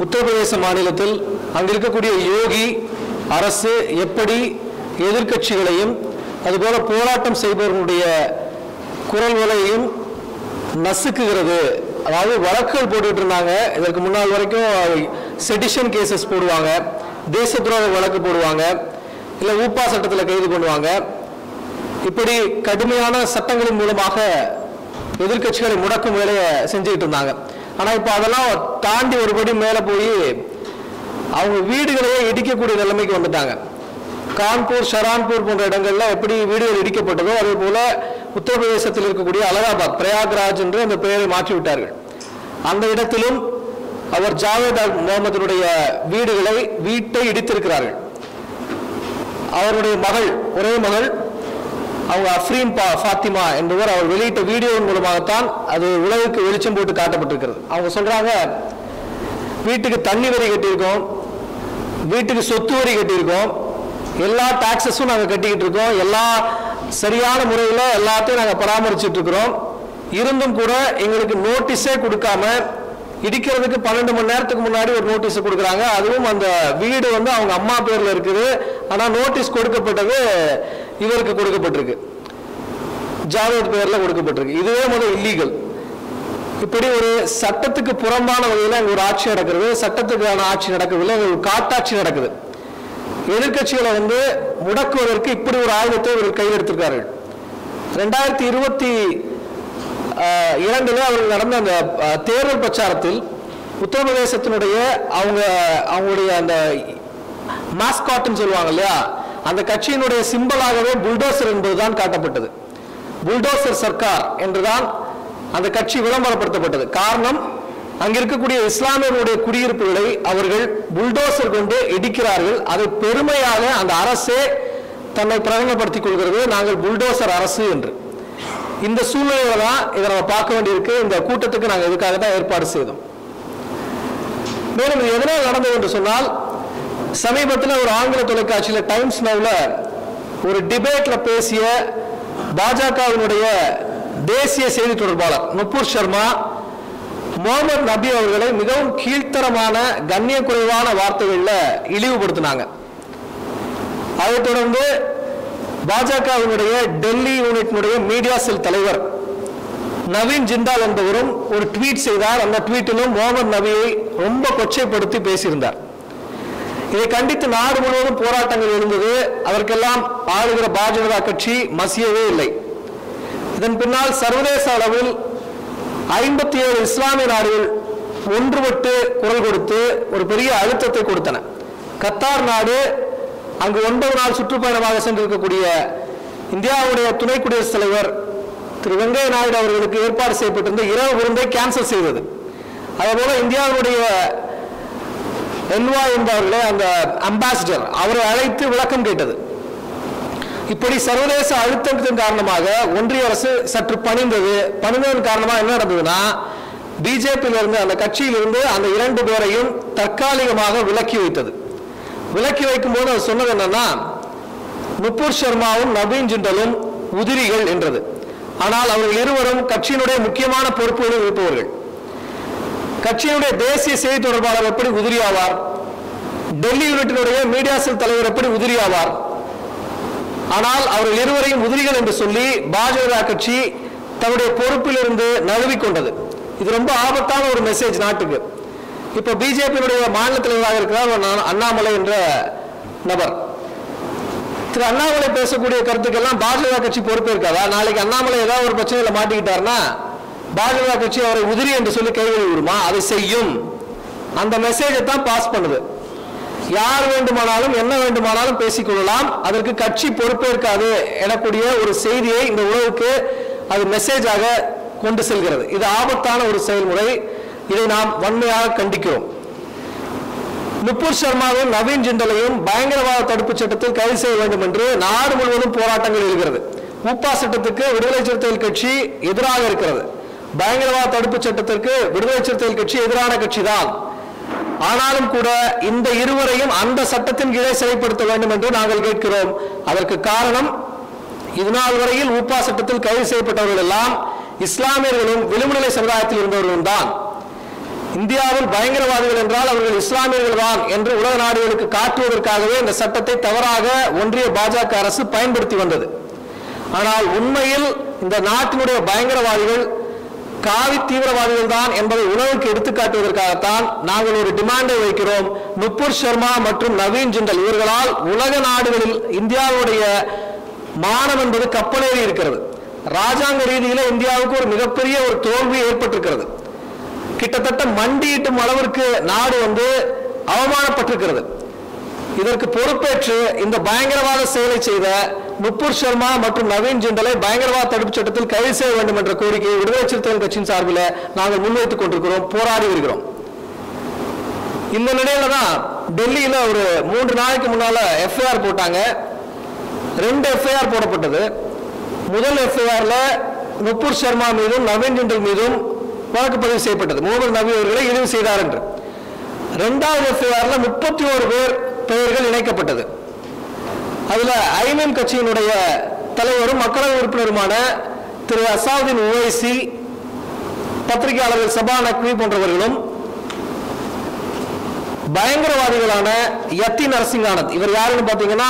உத்தரப்பிரதேச மாநிலத்தில் அங்கு இருக்கக்கூடிய யோகி அரசு எப்படி எதிர்க்கட்சிகளையும் அதுபோல போராட்டம் செய்பவர்களுடைய குரல்களையும் நசுக்குகிறது அதாவது வழக்குகள் போட்டுட்டு இருந்தாங்க இதற்கு முன்னால் வரைக்கும் செடிஷன் கேசஸ் போடுவாங்க தேச துரோக வழக்கு போடுவாங்க இல்லை ஊப்பா சட்டத்தில் கைது பண்ணுவாங்க இப்படி கடுமையான சட்டங்களின் மூலமாக எதிர்க்கட்சிகளை முடக்கும் வேலையை செஞ்சுக்கிட்டு இருந்தாங்க ஆனால் இப்போ அதெல்லாம் தாண்டி ஒருபடி மேலே போய் அவங்க வீடுகளையே இடிக்கக்கூடிய நிலைமைக்கு வந்துட்டாங்க கான்பூர் ஷரான்பூர் போன்ற இடங்கள்ல எப்படி வீடுகள் இடிக்கப்பட்டதோ அதே போல உத்தரப்பிரதேசத்தில் இருக்கக்கூடிய அலகாபாத் பிரயாக்ராஜ் என்று அந்த பெயரை மாற்றி விட்டார்கள் அந்த இடத்திலும் அவர் ஜாவேத் அல் முகமதுடைய வீடுகளை வீட்டை இடித்திருக்கிறார்கள் அவருடைய மகள் ஒரே மகள் அவங்க அஃப்ரீன் பா ஃபாத்திமா என்பவர் அவர் வெளியிட்ட வீடியோவின் மூலமாகத்தான் அது உலகுக்கு வெளிச்சம் போட்டு காட்டப்பட்டிருக்கிறது அவங்க சொல்றாங்க வீட்டுக்கு தண்ணி வரி கட்டியிருக்கோம் வீட்டுக்கு சொத்து வரி கட்டியிருக்கோம் எல்லா டாக்ஸஸும் நாங்கள் கட்டிக்கிட்டு இருக்கோம் எல்லா சரியான முறையில் எல்லாத்தையும் நாங்கள் பராமரிச்சுட்டு இருக்கிறோம் இருந்தும் கூட எங்களுக்கு நோட்டீஸே கொடுக்காம இடிக்கிறதுக்கு பன்னெண்டு மணி நேரத்துக்கு முன்னாடி ஒரு நோட்டீஸ் கொடுக்குறாங்க அதுவும் அந்த வீடு வந்து அவங்க அம்மா பேர்ல இருக்குது ஆனால் நோட்டீஸ் கொடுக்கப்பட்டது இவருக்கு கொடுக்கப்பட்டிருக்கு ஜாவேத் பேர்ல கொடுக்கப்பட்டிருக்கு இதுவே முதல் இல்லீகல் இப்படி ஒரு சட்டத்துக்கு புறம்பான வகையில் அங்க ஒரு ஆட்சி நடக்கிறது சட்டத்துக்கான ஆட்சி நடக்கவில்லை அங்க ஒரு காட்டாட்சி நடக்குது எதிர்க்கட்சிகளை வந்து முடக்குவதற்கு இப்படி ஒரு ஆயுதத்தை இவர்கள் கையில் எடுத்திருக்கார்கள் ரெண்டாயிரத்தி இருபத்தி ஆஹ், இரண்டுல அவர்கள் நடந்த அந்த ஆஹ், தேர்தல் பிரச்சாரத்தில் உத்தரப்பிரதேசத்தினுடைய அவங்க அவங்களுடைய அந்த மாஸ்காட்னு சொல்லுவாங்க இல்லையா அந்த கட்சியினுடைய சிம்பலாகவே புல்டோசர் என்பதுதான் காட்டப்பட்டது புல்டோசர் சர்க்கார் என்றுதான் அந்த கட்சி விளம்பரப்படுத்தப்பட்டது காரணம் அங்க இருக்கக்கூடிய இஸ்லாமியர்களுடைய குடியிருப்புகளை அவர்கள் புல்டோசர் கொண்டு இடிக்கிறார்கள் அதை பெருமையாக அந்த அரசே தன்னை பிரகடனப்படுத்திக் கொள்கிறது நாங்கள் புல்டோசர் அரசு என்று இந்த சூழ்நிலையில தான் இதை நம்ம பார்க்க வேண்டியிருக்கு இந்த கூட்டத்துக்கு நாங்கள் இதுக்காக தான் ஏற்பாடு செய்தோம் மேலும் இது எதனால் நடந்தது என்று சொன்னால் சமீபத்தில் ஒரு ஆங்கில தொலைக்காட்சியில் டைம்ஸ் நவ்ல ஒரு டிபேட்ல பேசிய பாஜகவினுடைய தேசிய செய்தி தொடர்பாளர் நுப்பூர் சர்மா முகமது நபி அவர்களை மிகவும் கீழ்த்தரமான கண்ணிய குறைவான வார்த்தைகளில் இழிவுபடுத்தினாங்க அதைத் தொடர்ந்து பாஜகவினுடைய டெல்லி யூனிட்டினுடைய மீடியா செல் தலைவர் நவீன் ஜிண்டால் என்பவரும் ஒரு ட்வீட் செய்தார் அந்த ட்வீட்டிலும் முகமது நபியை ரொம்ப கொச்சைப்படுத்தி பேசியிருந்தார் இதை கண்டித்து நாடு முழுவதும் போராட்டங்கள் எழுந்தது அதற்கெல்லாம் ஆளுகிற பாஜக கட்சி மசியவே இல்லை இதன் பின்னால் சர்வதேச அளவில் ஐம்பத்தி ஏழு இஸ்லாமிய நாடுகள் ஒன்றுபட்டு குரல் கொடுத்து ஒரு பெரிய அழுத்தத்தை கொடுத்தன கத்தார் நாடு அங்கு ஒன்பது நாள் சுற்றுப்பயணமாக சென்றிருக்கக்கூடிய இந்தியாவுடைய துணை குடியரசுத் தலைவர் திரு வெங்கைய நாயுடு அவர்களுக்கு ஏற்பாடு செய்யப்பட்டிருந்த இரவு விருந்தை கேன்சல் செய்தது அதேபோல இந்தியாவுடைய என்வா என்பவர்களே அந்த அம்பாசிடர் அவரை அழைத்து விளக்கம் கேட்டது இப்படி சர்வதேச அழுத்தத்தின் காரணமாக ஒன்றிய அரசு சற்று பணிந்தது பணிந்ததன் காரணமாக என்ன நடந்ததுன்னா பிஜேபியில இருந்து அந்த கட்சியிலிருந்து அந்த இரண்டு பேரையும் தற்காலிகமாக விலக்கி வைத்தது விலக்கி வைக்கும் போது அவர் சொன்னது என்னன்னா நுப்பூர் சர்மாவும் நவீன் ஜிண்டலும் உதிரிகள் என்றது ஆனால் அவர்கள் இருவரும் கட்சியினுடைய முக்கியமான பொறுப்புகளில் இருப்பவர்கள் கட்சியினுடைய தேசிய செய்தி தொடர்பாளர் எப்படி உதிரியாவார் டெல்லி யூனிட்டினுடைய மீடியா செல் தலைவர் எப்படி உதிரியாவார் ஆனால் அவர்கள் இருவரையும் உதிரிகள் என்று சொல்லி பாஜக கட்சி தன்னுடைய பொறுப்பிலிருந்து நழுவிக்கொண்டது இது ரொம்ப ஆபத்தான ஒரு மெசேஜ் நாட்டுக்கு இப்போ பிஜேபியினுடைய மாநில தலைவராக இருக்கிறார் ஒரு அண்ணா- அண்ணாமலை என்ற நபர் திரு அண்ணாமலை பேசக்கூடிய கருத்துக்கெல்லாம் பாஜக கட்சி பொறுப்பேற்காதா நாளைக்கு அண்ணாமலை ஏதாவது ஒரு பிரச்சனையில மாட்டிக்கிட்டாருன்னா பாஜக கட்சி அவரை உதிரி என்று சொல்லி கைவிடி விடுமா அதை செய்யும் அந்த மெசேஜை தான் பாஸ் பண்ணுது யார் வேண்டுமானாலும் என்ன வேண்டுமானாலும் பேசிக்கொள்ளலாம் அதற்கு கட்சி பொறுப்பேற்காது எனக்கூடிய ஒரு செய்தியை இந்த உலகுக்கு அது மெசேஜாக கொண்டு செல்கிறது இது ஆபத்தான ஒரு செயல்முறை இதை நாம் வன்மையாக கண்டிக்கிறோம் நுப்பூர் சர்மாவும் நவீன் ஜிண்டலையும் பயங்கரவாத தடுப்புச் சட்டத்தில் கைது செய்ய வேண்டும் என்று நாடு முழுவதும் போராட்டங்கள் எழுகிறது உப்பா சட்டத்துக்கு விடுதலை சிறுத்தைகள் கட்சி எதிராக இருக்கிறது பயங்கரவாத தடுப்புச் சட்டத்திற்கு விடுதலை சிறுத்தைகள் கட்சி எதிரான கட்சி தான் ஆனாலும் கூட இந்த இருவரையும் அந்த சட்டத்தின் கீழே சிறைப்படுத்த வேண்டும் என்று நாங்கள் கேட்கிறோம் அதற்கு காரணம் இதுநாள் வரையில் ஊப்பா சட்டத்தில் கைது செய்யப்பட்டவர்கள் எல்லாம் இஸ்லாமியர்களும் விளிம்புநிலை சமுதாயத்தில் இருந்தவர்களும் தான் இந்தியாவில் பயங்கரவாதிகள் என்றால் அவர்கள் இஸ்லாமியர்கள் தான் என்று உலக நாடுகளுக்கு காட்டுவதற்காகவே இந்த சட்டத்தை தவறாக ஒன்றிய பாஜக அரசு பயன்படுத்தி வந்தது ஆனால் உண்மையில் இந்த நாட்டினுடைய பயங்கரவாதிகள் காவி தீவிரவாதிகள் தான் என்பதை உலகுக்கு எடுத்துக்காட்டுவதற்காகத்தான் நாங்கள் ஒரு டிமாண்டை வைக்கிறோம் நுப்பூர் சர்மா மற்றும் நவீன் ஜிண்டல் இவர்களால் உலக நாடுகளில் இந்தியாவுடைய மானம் என்பது கப்பலேறி இருக்கிறது ராஜாங்க ரீதியில இந்தியாவுக்கு ஒரு மிகப்பெரிய ஒரு தோல்வி ஏற்பட்டிருக்கிறது கிட்டத்தட்ட மண்டியிட்டும் அளவிற்கு நாடு வந்து அவமானப்பட்டிருக்கிறது இதற்கு பொறுப்பேற்று இந்த பயங்கரவாத செயலை செய்த நுப்பூர் சர்மா மற்றும் நவீன் ஜிண்டலை பயங்கரவாத தடுப்பு சட்டத்தில் கைது செய்ய வேண்டும் என்ற கோரிக்கையை விடுதலை சிறுத்தைகள் கட்சியின் சார்பில் நாங்கள் முன்வைத்துக் கொண்டிருக்கிறோம் போராடி வருகிறோம் இந்த நிலையில தான் டெல்லியில ஒரு மூன்று நாளைக்கு முன்னால எஃப்ஐஆர் போட்டாங்க ரெண்டு எஃப்ஐஆர் போடப்பட்டது முதல் எஃப்ஐஆர்ல நுப்பூர் சர்மா மீதும் நவீன் ஜிண்டல் மீதும் வழக்கு பதிவு செய்யப்பட்டது முகமது நபி அவர்களை இழிவு செய்தார் என்று இரண்டாவது எஃப்ஐஆர்ல முப்பத்தி ஒரு பேர் பெயர்கள் இணைக்கப்பட்டது அதுல ஐஎம்எம் கட்சியினுடைய தலைவரும் மக்களவை உறுப்பினருமான திரு அசாவுதீன் உவைசி பத்திரிகையாளர்கள் சபா நக்வி போன்றவர்களும் பயங்கரவாதிகளான யத்தி நரசிங் ஆனந்த் இவர் யாருன்னு பாத்தீங்கன்னா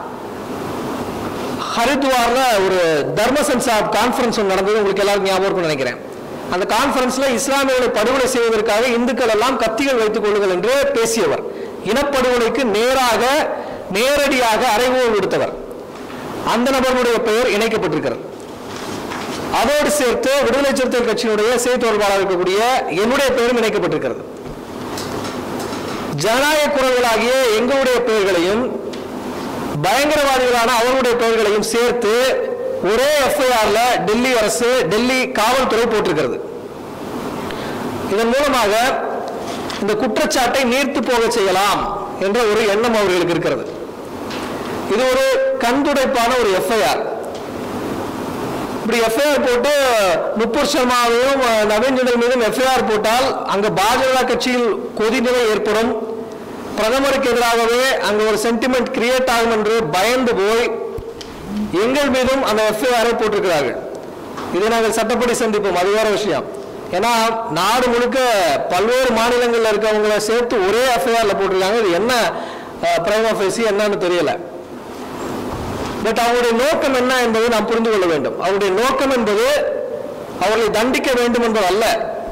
ஹரித்வார்ல ஒரு தர்ம சன்சாப் கான்ஃபரன்ஸ் ஒன்று நடந்தது உங்களுக்கு எல்லாருக்கும் ஞாபகம் இருக்கும்னு நினைக்கிறேன் அந்த கான்ஃபரன்ஸ்ல இஸ்லாமியர்களை படுகொலை செய்வதற்காக இந்துக்கள் எல்லாம் கத்திகள் வைத்துக் கொள்ளுங்கள் என்று பேசியவர் இனப்படுகொலைக்கு நேராக நேரடியாக அறைகோல் விடுத்தவர் அந்த நபர்களுடைய பெயர் இணைக்கப்பட்டிருக்கிறது அதோடு சேர்த்து விடுதலை சிறுத்தைகள் கட்சியினுடைய செய்தி தொடர்பாளர் இருக்கக்கூடிய என்னுடைய பெயரும் இணைக்கப்பட்டிருக்கிறது ஜனநாயக குரல்களாகிய எங்களுடைய பெயர்களையும் பயங்கரவாதிகளான அவர்களுடைய பெயர்களையும் சேர்த்து ஒரே எஃப்ஐஆர்ல டெல்லி அரசு டெல்லி காவல்துறை போட்டிருக்கிறது இதன் மூலமாக இந்த குற்றச்சாட்டை நீர்த்து போக செய்யலாம் என்ற ஒரு எண்ணம் அவர்களுக்கு இருக்கிறது இது ஒரு கண்துடைப்பான ஒரு எஃப்ஐஆர் இப்படி எஃப்ஐஆர் போட்டு முப்பூர் சர்மாவையும் அஹ், நவீன் ஜிண்டல் மீதும் எஃப்ஐஆர் போட்டால் அங்க பாஜக கட்சியில் கொதிநிலை ஏற்படும் பிரதமருக்கு எதிராகவே அங்க ஒரு சென்டிமெண்ட் கிரியேட் ஆகும் என்று பயந்து போய் எங்கள் மீதும் அந்த எஃப்ஐஆரை போட்டிருக்கிறார்கள் இதை நாங்கள் சட்டப்படி சந்திப்போம் அது வேற விஷயம் ஏன்னா நாடு முழுக்க பல்வேறு மாநிலங்களில் இருக்கவங்களை சேர்த்து ஒரே எஃப்ஐஆர்ல போட்டிருக்காங்க இது என்ன பிரைம் ஆஃபீஸி என்னன்னு தெரியல பட் அவருடைய நோக்கம் என்ன என்பதை நாம் புரிந்து கொள்ள வேண்டும் அவருடைய நோக்கம் என்பது அவர்களை தண்டிக்க வேண்டும் என்பது அல்ல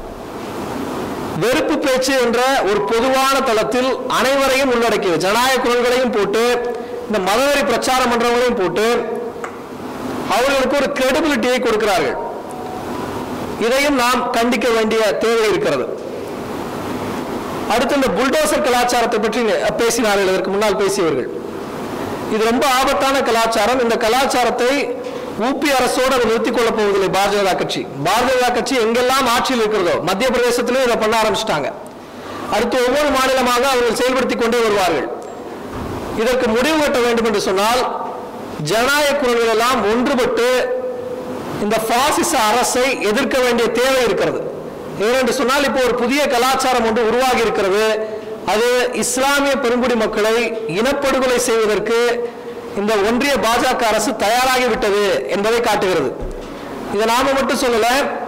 வெறுப்பு பேச்சு என்ற ஒரு பொதுவான தளத்தில் அனைவரையும் உள்ளடக்கியது ஜனநாயக குரல்களையும் போட்டு இந்த மதவெறி பிரச்சாரம் பண்றவங்களையும் போட்டு அவர்களுக்கு ஒரு கிரெடிபிலிட்டியை கொடுக்கிறார்கள் இதையும் நாம் கண்டிக்க வேண்டிய தேவை இருக்கிறது அடுத்து இந்த புல்டோசர் கலாச்சாரத்தை பற்றி பேசினார்கள் இதற்கு முன்னால் பேசியவர்கள் இது ரொம்ப ஆபத்தான கலாச்சாரம் இந்த கலாச்சாரத்தை ஊபி அரசோடு அதை நிறுத்திக் கொள்ளப் போவதில்லை பாரதிய ஜனதா கட்சி பாரதிய ஜனதா கட்சி எங்கெல்லாம் ஆட்சியில் இருக்கிறதோ மத்திய பிரதேசத்திலும் இதை பண்ண ஆரம்பிச்சிட்டாங்க அடுத்து ஒவ்வொரு மாநிலமாக அவர்கள் செயல்படுத்தி கொண்டே வருவார்கள் இதற்கு முடிவு கட்ட வேண்டும் என்று சொன்னால் ஜனநாயக குரல்கள் எல்லாம் ஒன்றுபட்டு இந்த பாசிச அரசை எதிர்க்க வேண்டிய தேவை இருக்கிறது ஏனென்று சொன்னால் இப்போ ஒரு புதிய கலாச்சாரம் ஒன்று உருவாகி இருக்கிறது அது இஸ்லாமிய பெருங்குடி மக்களை இனப்படுகொலை செய்வதற்கு இந்த ஒன்றிய பாஜக அரசு தயாராகி விட்டது என்பதை காட்டுகிறது இதை நாம மட்டும் சொல்லல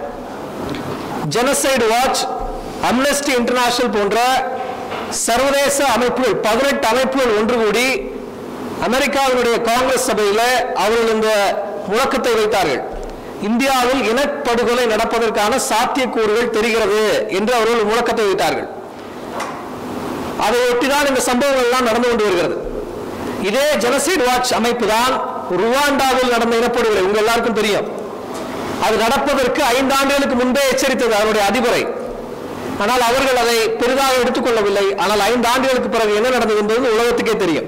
ஜெனசைடு வாட்ச் அம்னஸ்டி இன்டர்நேஷனல் போன்ற சர்வதேச அமைப்புகள் பதினெட்டு அமைப்புகள் ஒன்று கூடி அமெரிக்காவினுடைய காங்கிரஸ் சபையில் அவர்கள் இந்த முழக்கத்தை வைத்தார்கள் இந்தியாவில் இனப்படுகொலை நடப்பதற்கான சாத்தியக்கூறுகள் தெரிகிறது என்று அவர்கள் முழக்கத்தை வைத்தார்கள் அதை ஒட்டிதான் இந்த சம்பவங்கள் எல்லாம் நடந்து கொண்டு வருகிறது இதே ஜெனசைட் வாட்ச் அமைப்பு தான் ருவாண்டாவில் நடந்த இனப்படுகொலை உங்க எல்லாருக்கும் தெரியும் அது நடப்பதற்கு ஐந்து ஆண்டுகளுக்கு முன்பே எச்சரித்தது அதனுடைய அதிபரை ஆனால் அவர்கள் அதை பெரிதாக எடுத்துக்கொள்ளவில்லை ஆனால் ஐந்து ஆண்டுகளுக்கு பிறகு என்ன நடந்தது என்பது உலகத்துக்கே தெரியும்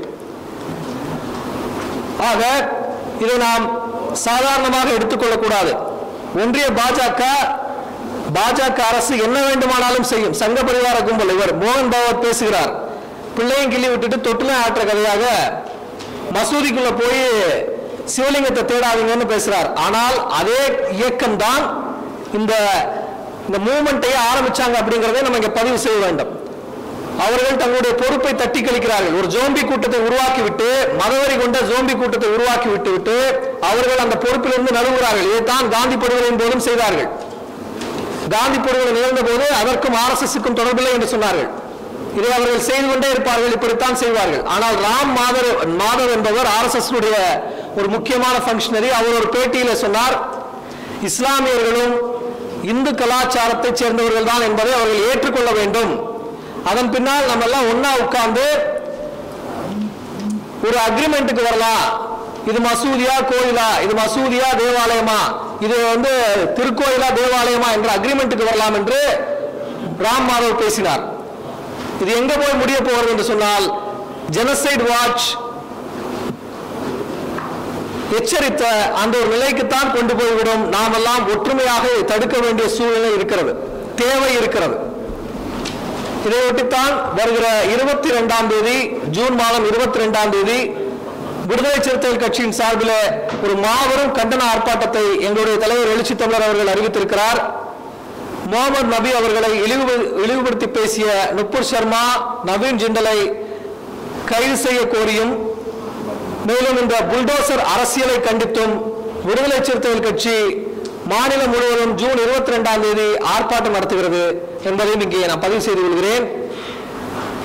ஆக இதை நாம் சாதாரணமாக எடுத்துக்கொள்ளக்கூடாது ஒன்றிய பாஜக பாஜக அரசு என்ன வேண்டுமானாலும் செய்யும் சங்க பரிவார கும்பல் இவர் மோகன் பாகவத் பேசுகிறார் பிள்ளையும் கிள்ளி விட்டுட்டு தொட்டிலும் ஆற்ற கதையாக மசூதிக்குள்ள போய் சிவலிங்கத்தை தேடாதீங்கன்னு பேசுறார் ஆனால் அதே இயக்கம் தான் இந்த இந்த மூமெண்ட்டையே ஆரம்பிச்சாங்க அப்படிங்கிறதை நம்ம இங்க பதிவு செய்ய வேண்டும் அவர்கள் தங்களுடைய பொறுப்பை தட்டி கழிக்கிறார்கள் ஒரு ஜோம்பி கூட்டத்தை உருவாக்கி விட்டு மதவெறி கொண்ட ஜோம்பி கூட்டத்தை உருவாக்கி விட்டு விட்டு அவர்கள் அந்த பொறுப்பிலிருந்து நழுவுகிறார்கள் இதைத்தான் காந்தி படுகொலையின் போதும் செய்தார்கள் காந்தி படுகொலை நிகழ்ந்த போது அதற்கும் ஆர்எஸ்எஸ்க்கும் தொடர்பில்லை என்று சொன்னார்கள் இதை அவர்கள் செய்து கொண்டே இருப்பார்கள் இப்படித்தான் செய்வார்கள் ஆனால் ராம் மாதவ் மாதவ் என்பவர் ஆர்எஸ்எஸ் ஒரு முக்கியமான ஃபங்க்ஷனரி அவர் ஒரு பேட்டியில சொன்னார் இஸ்லாமியர்களும் இந்து கலாச்சாரத்தை சேர்ந்தவர்கள் தான் என்பதை அவர்கள் ஏற்றுக்கொள்ள வேண்டும் அதன் பின்னால் நம்ம எல்லாம் ஒண்ணா உட்கார்ந்து ஒரு அக்ரிமெண்ட்டுக்கு வரலாம் இது மசூதியா கோயிலா இது மசூதியா தேவாலயமா இது வந்து திருக்கோயிலா தேவாலயமா என்ற அக்ரிமெண்ட்டுக்கு வரலாம் என்று ராம் மாதவ் பேசினார் இது எங்க போய் முடிய போகிறது என்று சொன்னால் ஜெனசைட் வாட்ச் எச்சரித்த அந்த ஒரு நிலைக்குத்தான் கொண்டு போய்விடும் நாமெல்லாம் ஒற்றுமையாக இதை தடுக்க வேண்டிய சூழ்நிலை இருக்கிறது தேவை இருக்கிறது இதையொட்டித்தான் வருகிற இருபத்தி ரெண்டாம் தேதி ஜூன் மாதம் இருபத்தி ரெண்டாம் தேதி விடுதலை சிறுத்தைகள் கட்சியின் சார்பில் ஒரு மாபெரும் கண்டன ஆர்ப்பாட்டத்தை எங்களுடைய தலைவர் எழுச்சி தமிழர் அவர்கள் அறிவித்திருக்கிறார் முகமது நபி அவர்களை இழிவு இழிவுபடுத்தி பேசிய நுப்பூர் சர்மா நவீன் ஜிண்டலை கைது செய்ய கோரியும் மேலும் இந்த புல்டோசர் அரசியலை கண்டித்தும் விடுதலை சிறுத்தைகள் கட்சி மாநிலம் முழுவதும் ஜூன் இருபத்தி ரெண்டாம் தேதி ஆர்ப்பாட்டம் நடத்துகிறது என்பதையும் இங்கே நான் பதிவு செய்து கொள்கிறேன்